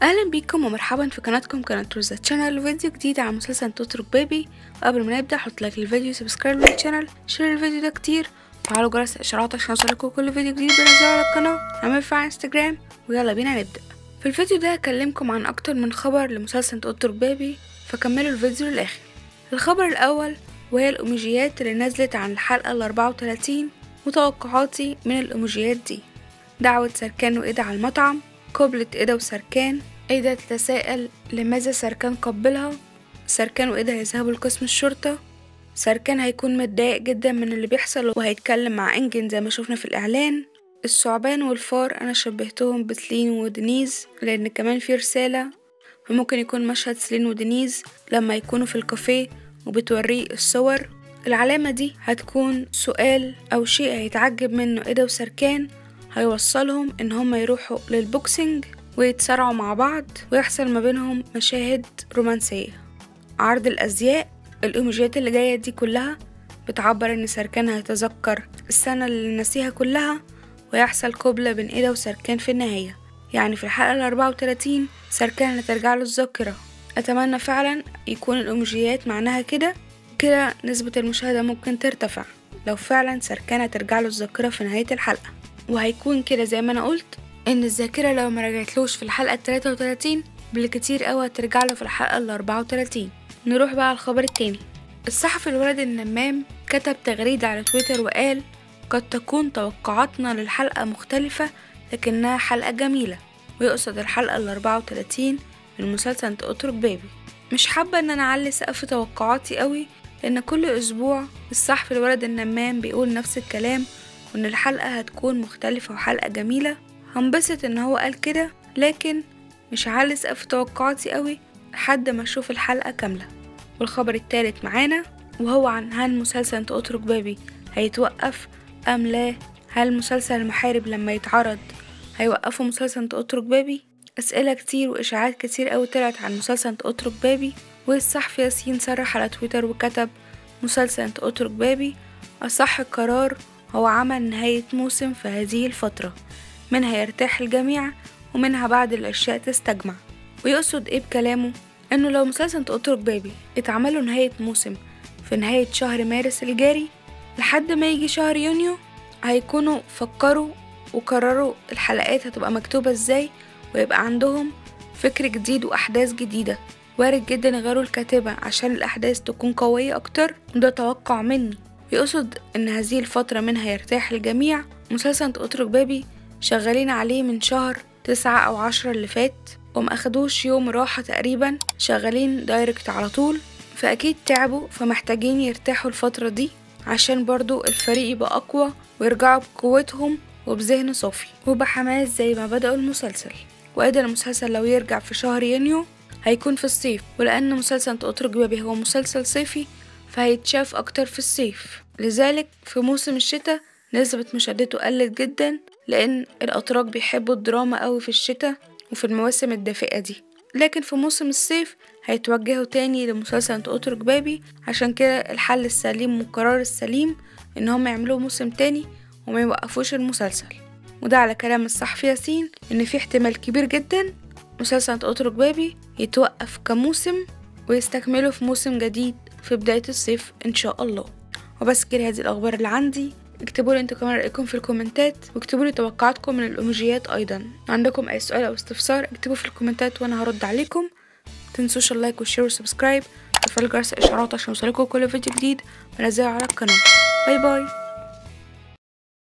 اهلا بيكم ومرحبا في قناتكم قناة روزا تشانل فيديو جديد عن مسلسل تترك بيبي وقبل ما نبدا حط لايك للفيديو سبسكرايب للشانل شير الفيديو ده كتير وفعلوا جرس الاشعارات عشان يوصلكوا كل فيديو جديد بنزله على القناه اعمل على انستجرام ويلا بينا نبدا في الفيديو ده هكلمكم عن اكتر من خبر لمسلسل تترك بيبي فكملوا الفيديو للاخر الخبر الاول وهي الايموجيات اللي نزلت عن الحلقه ال 34 وتوقعاتي من الايموجيات دي دعوة سركان وإيدا على المطعم قبلة إيدا وسركان إيدا تتساءل لماذا سركان قبلها سركان وإيدا هيذهبوا لقسم الشرطة سركان هيكون متضايق جدا من اللي بيحصل وهيتكلم مع إنجن زي ما شفنا في الإعلان الثعبان والفار أنا شبهتهم بسلين ودنيز لأن كمان في رسالة وممكن يكون مشهد سلين ودنيز لما يكونوا في الكافيه وبتوريه الصور العلامة دي هتكون سؤال أو شيء هيتعجب منه إيدا وسركان هيوصلهم إن هما يروحوا للبوكسينج ويتصارعوا مع بعض ويحصل ما بينهم مشاهد رومانسية عرض الأزياء الإيموجيات اللي جاية دي كلها بتعبر إن سركان هيتذكر السنة اللي نسيها كلها ويحصل قبلة بين إيدا وسركان في النهاية يعني في الحلقة الأربعة وتلاتين سركان هترجع له الذاكرة أتمنى فعلا يكون الإيموجيات معناها كده كده نسبة المشاهدة ممكن ترتفع لو فعلا سركان هترجع له الذاكرة في نهاية الحلقة وهيكون كده زي ما أنا قلت إن الذاكرة لو ما رجعتلوش في الحلقة التلاتة وتلاتين بالكتير أوي هترجع له في الحلقة الأربعة وتلاتين نروح بقى على الخبر التاني الصحفي الولد النمام كتب تغريدة على تويتر وقال قد تكون توقعاتنا للحلقة مختلفة لكنها حلقة جميلة ويقصد الحلقة الأربعة وتلاتين من مسلسل تترك بيبي مش حابة إن أنا أعلي سقف توقعاتي قوي لأن كل أسبوع الصحفي الولد النمام بيقول نفس الكلام وإن الحلقة هتكون مختلفة وحلقة جميلة هنبسط إن هو قال كده لكن مش هعلي سقف توقعاتي قوي لحد ما أشوف الحلقة كاملة والخبر التالت معانا وهو عن هل مسلسل تترك بيبي هيتوقف أم لا هل مسلسل المحارب لما يتعرض هيوقفوا مسلسل تترك بيبي أسئلة كتير وإشاعات كتير أوي طلعت عن مسلسل تترك بيبي والصحفي ياسين صرح على تويتر وكتب مسلسل تترك بيبي أصح القرار هو عمل نهاية موسم في هذه الفترة منها يرتاح الجميع ومنها بعض الأشياء تستجمع ويقصد إيه بكلامه إنه لو مسلسل تترك بيبي اتعمله نهاية موسم في نهاية شهر مارس الجاري لحد ما يجي شهر يونيو هيكونوا فكروا وقرروا الحلقات هتبقى مكتوبة ازاي ويبقى عندهم فكر جديد وأحداث جديدة وارد جدا يغيروا الكاتبة عشان الأحداث تكون قوية أكتر وده توقع مني يقصد إن هذه الفترة منها يرتاح الجميع مسلسل تترك بابي شغالين عليه من شهر تسعة أو عشرة اللي فات وما أخدوش يوم راحة تقريبا شغالين دايركت على طول فأكيد تعبوا فمحتاجين يرتاحوا الفترة دي عشان برضو الفريق يبقى أقوى ويرجعوا بقوتهم وبذهن صافي وبحماس زي ما بدأوا المسلسل وقدر المسلسل لو يرجع في شهر يونيو هيكون في الصيف ولأن مسلسل تترك بابي هو مسلسل صيفي فهيتشاف أكتر في الصيف لذلك في موسم الشتاء نسبة مشاهدته قلت جدا لأن الأتراك بيحبوا الدراما أوي في الشتاء وفي المواسم الدافئة دي لكن في موسم الصيف هيتوجهوا تاني لمسلسل تترك بابي عشان كده الحل السليم والقرار السليم إن هم يعملوا موسم تاني وما يوقفوش المسلسل وده على كلام الصحفي ياسين إن في احتمال كبير جدا مسلسل تترك بابي يتوقف كموسم ويستكملوا في موسم جديد في بداية الصيف إن شاء الله وبس كده هذه الأخبار اللي عندي اكتبوا لي انتوا كمان رأيكم في الكومنتات واكتبوا لي توقعاتكم من الأيموجيات أيضا عندكم أي سؤال أو استفسار اكتبوا في الكومنتات وأنا هرد عليكم متنسوش اللايك والشير والسبسكرايب وتفعيل جرس الإشعارات عشان يوصلكوا كل فيديو جديد بنزله على القناة باي باي